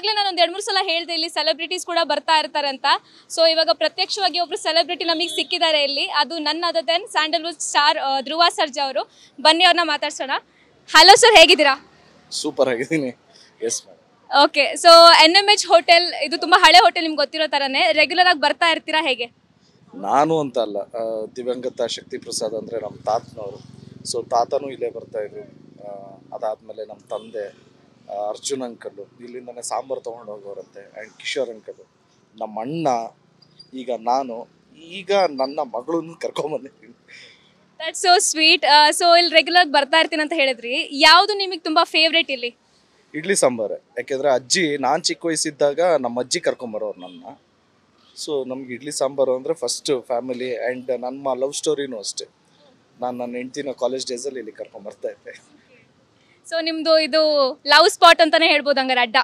ಆಗ್ಲೇ ನಾನು ಒಂದ್ ಎರಡ್ ಮೂರು ಸಲ ಹೇಳ್ದೆ ಇಲ್ಲಿ ಸೆಲೆಬ್ರಿಟೀಸ್ ಕೂಡ ಬರ್ತಾ ಇರ್ತಾರೆ ಅಂತ ಸೊ ಇವಾಗ ಪ್ರತ್ಯಕ್ಷವಾಗಿ ಒಬ್ರು ಸೆಲೆಬ್ರಿಟಿ ನಮಗೆ ಸಿಕ್ಕಿದ್ದಾರೆ ಇಲ್ಲಿ ಅದು ನನ್ನ other then Sandalwood star Dhruva Sarja ಅವರು ಬನ್ನಿ ಅವ್ರನ್ನ ಮಾತಾಡ್ಸೋಣ ಹಲೋ ಸರ್ ಹೇಗಿದ್ದೀರಾ ಸೂಪರ್ ಆಗಿದ್ದೀನಿ yes ma'am okay so N M H hotel ಇದು ತುಂಬಾ ಹಳೆ ಹೋಟೆಲ್ ನಿಮ್ಗೆ ಗೊತ್ತಿರೋ ತರನೇ ರೆಗ್ಯುಲರ್ ಆಗಿ ಬರ್ತಾ ಇರ್ತೀರಾ ಹೇಗೆ ನಾನು ಅಂತ ಅಲ್ಲ ಆ, ದಿವಂಗತ ಶಕ್ತಿ ಪ್ರಸಾದ್ ಅಂದರೆ ನಮ್ಮ ತಾತನವರು ಸೊ ತಾತನೂ ಇಲ್ಲೇ ಬರ್ತಾಯಿದ್ರು ಅದಾದಮೇಲೆ ನಮ್ಮ ತಂದೆ ಆ, ಅರ್ಜುನ್ ಅಂಕಲ್ಲು ಇಲ್ಲಿಂದನೇ ಸಾಂಬಾರು ತೊಗೊಂಡು ಹೋಗೋರಂತೆ ಆ್ಯಂಡ್ ಕಿಶೋರ್ ಅಂಕಲ್ಲು ನಮ್ಮ ಅಣ್ಣ ಈಗ ನಾನು ಈಗ ನನ್ನ ಮಗಳನ್ನು ಕರ್ಕೊಂಬಂದಿದ್ದೀನಿ ದಟ್ ಸೋ ಸ್ವೀಟ್ ಸೊ ಇಲ್ಲಿ ರೆಗ್ಯುಲರ್ ಬರ್ತಾ ಇರ್ತೀನಿ ಅಂತ ಹೇಳಿದ್ರಿ ಯಾವುದು ನಿಮಗೆ ತುಂಬಾ ಫೇವ್ರೇಟ್ ಇಲ್ಲಿ ಇಡ್ಲಿ ಸಾಂಬಾರೆ ಯಾಕೆಂದರೆ ಅಜ್ಜಿ ನಾನು ಚಿಕ್ಕ ವಯಸ್ಸಿದ್ದಾಗ ನಮ್ಮ ಅಜ್ಜಿ ಕರ್ಕೊಂಬರೋರು ನನ್ನ ಸೊ ನಮ್ಗೆ ಇಡ್ಲಿ ಸಾಂಬಾರು ಅಂದರೆ ಫಸ್ಟು ಫ್ಯಾಮಿಲಿ ಆ್ಯಂಡ್ ನಮ್ಮ ಲವ್ ಸ್ಟೋರಿನೂ ಅಷ್ಟೇ ನಾನು ನನ್ನ ಹೆಂಡ್ತಿನ ಕಾಲೇಜ್ ಡೇಸಲ್ಲಿ ಇಲ್ಲಿ ಕರ್ಕೊಂಬರ್ತಾ ಇದ್ದೆ ಸೊ ನಿಮ್ದು ಇದು ಲವ್ ಸ್ಪಾಟ್ ಅಂತಾನೆ ಹೇಳ್ಬೋದು ಹಂಗಾರೆ ಅಡ್ಡ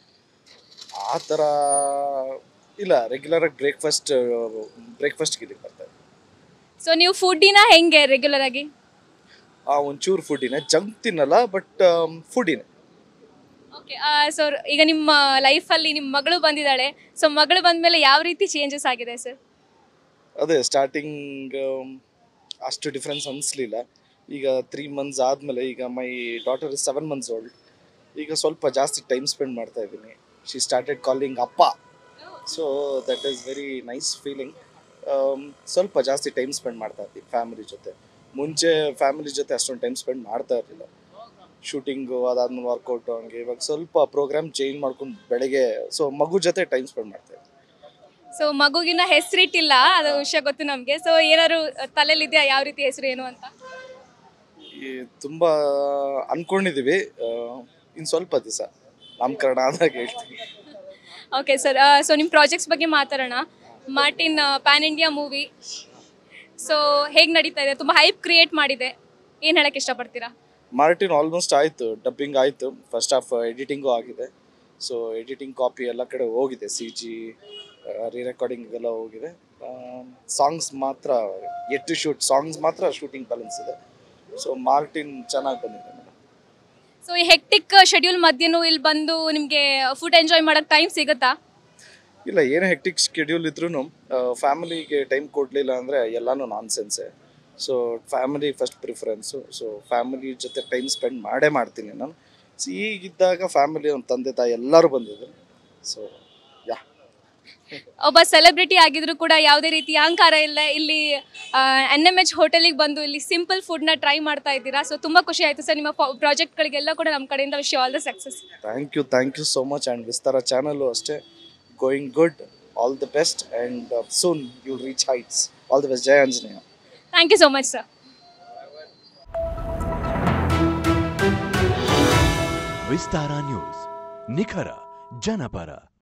ಆ ಥರ ಇಲ್ಲ ರೆಗ್ಯುಲರಾಗಿ ಬ್ರೇಕ್ಫಾಸ್ಟ್ ಬ್ರೇಕ್ಫಾಸ್ಟ್ಗೆ ಇಲ್ಲಿ ಬರ್ತಾ ಇದ್ದೆ ಸೊ ನೀವು ಫುಡ್ಡಿನ ಹೆಂಗೆ ರೆಗ್ಯುಲರ್ ಆಗಿ ಆ ಒಂಚೂರು ಫುಡ್ಡಿನೇ ಜಂಕ್ ತಿನ್ನಲ್ಲ ಬಟ್ ಫುಡ್ಡಿನೇ ಓಕೆ ಸೊ ಈಗ ನಿಮ್ಮ ಲೈಫಲ್ಲಿ ನಿಮ್ಮ ಮಗಳು ಬಂದಿದ್ದಾಳೆ ಸೊ ಮಗಳು ಬಂದಮೇಲೆ ಯಾವ ರೀತಿ ಚೇಂಜಸ್ ಆಗಿದೆ ಸರ್ ಅದೇ ಸ್ಟಾರ್ಟಿಂಗ್ ಅಷ್ಟು ಡಿಫ್ರೆನ್ಸ್ ಅನಿಸ್ಲಿಲ್ಲ ಈಗ ತ್ರೀ ಮಂತ್ಸ್ ಆದಮೇಲೆ ಈಗ my daughter is seven months old ಈಗ ಸ್ವಲ್ಪ ಜಾಸ್ತಿ ಟೈಮ್ ಸ್ಪೆಂಡ್ ಮಾಡ್ತಾ ಇದ್ದೀನಿ ಶಿ ಸ್ಟಾರ್ಟೆಡ್ ಕಾಲಿಂಗ್ ಅಪ್ಪ so that is very nice feeling ಸ್ವಲ್ಪ ಜಾಸ್ತಿ ಟೈಮ್ ಸ್ಪೆಂಡ್ ಮಾಡ್ತಾ ಇರ್ತೀವಿ ಫ್ಯಾಮಿಲಿ ಜೊತೆ ಮುಂಚೆ ಫ್ಯಾಮಿಲಿ ಜೊತೆ ಅಷ್ಟೊಂದು ಟೈಮ್ ಸ್ಪೆಂಡ್ ಮಾಡ್ತಾ ಇರಲಿಲ್ಲ ಶೂಟಿಂಗು ಅದಾದ್ಮೇಲೆ ವರ್ಕೌಟು ಹಂಗೆ ಇವಾಗ ಸ್ವಲ್ಪ ಪ್ರೋಗ್ರಾಮ್ ಚೇಂಜ್ ಮಾಡ್ಕೊಂಡು ಬೆಳಗ್ಗೆ ಸೊ ಮಗು ಜೊತೆ ಟೈಮ್ ಸ್ಪೆಂಡ್ ಮಾಡ್ತಾ ಇದ್ದೀನಿ ಸೊ ಮಗುಗಿನ ಹೆಸರಿಟ್ಟಿಲ್ಲ ಅದು ವಿಷಯ ಗೊತ್ತು ನಮಗೆ ಸೊ ಏನಾದ್ರು ತಲೆಲಿದೆಯಾ ಯಾವ ರೀತಿ ಹೆಸರು ಏನು ಅಂತ ಈ ತುಂಬ ಅನ್ಕೊಂಡಿದ್ದೀವಿ ಇನ್ನು ಸ್ವಲ್ಪ ದಿವಸ ನಾಮಕರಣ ಆದಾಗ ಹೇಳ್ತೀವಿ ಓಕೆ ಸರ್ ಸೊ ನಿಮ್ಮ ಪ್ರಾಜೆಕ್ಟ್ಸ್ ಬಗ್ಗೆ ಮಾತಾಡೋಣ Martin pan India movie so ಹೇಗೆ ನಡೀತಾ ಇದೆ ತುಂಬ ಹೈಪ್ ಕ್ರಿಯೇಟ್ ಮಾಡಿದೆ ಏನು ಹೇಳಕ್ಕೆ ಇಷ್ಟಪಡ್ತೀರಾ ಮಾರ್ಟಿನ್ ಆಲ್ಮೋಸ್ಟ್ ಆಯಿತು ಡಬ್ಬಿಂಗ್ ಆಯಿತು ಫಸ್ಟ್ ಹಾಫ್ ಎಡಿಟಿಂಗು ಆಗಿದೆ ಸೊ ಎಡಿಟಿಂಗ್ ಕಾಪಿ ಎಲ್ಲ ಕಡೆ ಹೋಗಿದೆ ಸಿ ಜಿ ರೀ ರೆಕಾರ್ಡಿಂಗ್ ಎಲ್ಲ ಹೋಗಿದೆ ಸಾಂಗ್ಸ್ ಮಾತ್ರ ಎಟ್ ಟು ಶೂಟ್ ಸಾಂಗ್ಸ್ ಮಾತ್ರ ಶೂಟಿಂಗ್ ಬ್ಯಾಲೆನ್ಸ್ ಇದೆ ಸೊ ಮಾರ್ಟಿನ್ ಚೆನ್ನಾಗಿ ಬಂದಿದೆ ಮೇಡಮ್ ಸೊ ಈ ಹೆಕ್ಟಿಕ್ ಶೆಡ್ಯೂಲ್ ಮಧ್ಯನೂ ಇಲ್ಲಿ ಬಂದು ನಿಮಗೆ ಫುಡ್ ಎಂಜಾಯ್ ಮಾಡೋಕ್ಕೆ ಟೈಮ್ ಸಿಗುತ್ತಾ ಇಲ್ಲ ಏನೇ ಹೆಕ್ಟಿಕ್ ಶೆಡ್ಯೂಲ್ ಇದ್ರೂ ಫ್ಯಾಮಿಲಿಗೆ ಟೈಮ್ ಕೊಡಲಿಲ್ಲ ಅಂದರೆ ಎಲ್ಲನೂ nonsense so family first preference so family ಜೊತೆ ಟೈಮ್ ಸ್ಪೆಂಡ್ ಮಾಡೇ ಮಾಡ್ತೀನಿ ನಾನು ಸೊ ಈಗಿದ್ದಾಗ ಫ್ಯಾಮಿಲಿ ಒಂದು ತಂದೆ ತಾಯಿ ಎಲ್ಲರೂ ಬಂದಿದ್ದಾರೆ ಸೊ ಯಾ ಒಬ್ಬ ಸೆಲೆಬ್ರಿಟಿ ಆಗಿದ್ರು ಕೂಡ ಯಾವುದೇ ರೀತಿ ಅಹಂಕಾರ ಇಲ್ಲ ಇಲ್ಲಿ ಎನ್ ಎಮ್ ಎಚ್ ಹೋಟೆಲಿಗೆ ಬಂದು ಇಲ್ಲಿ ಸಿಂಪಲ್ ಫುಡ್ನ ಟ್ರೈ ಮಾಡ್ತಾ ಇದ್ದೀರಾ ಸೊ ತುಂಬ ಖುಷಿ ಆಯಿತು ಸರ್ ನಿಮ್ಮ ಪ್ರಾಜೆಕ್ಟ್ಗಳಿಗೆಲ್ಲ ಕೂಡ ನಮ್ಮ ಕಡೆಯಿಂದ wish all the success thank you thank you so much and Vistara channel ಅಷ್ಟೇ going good all the best and soon you reach heights all the best Jaya Anjaneya thank you so much sir Vistara news ನಿಖರ ಜನಪರ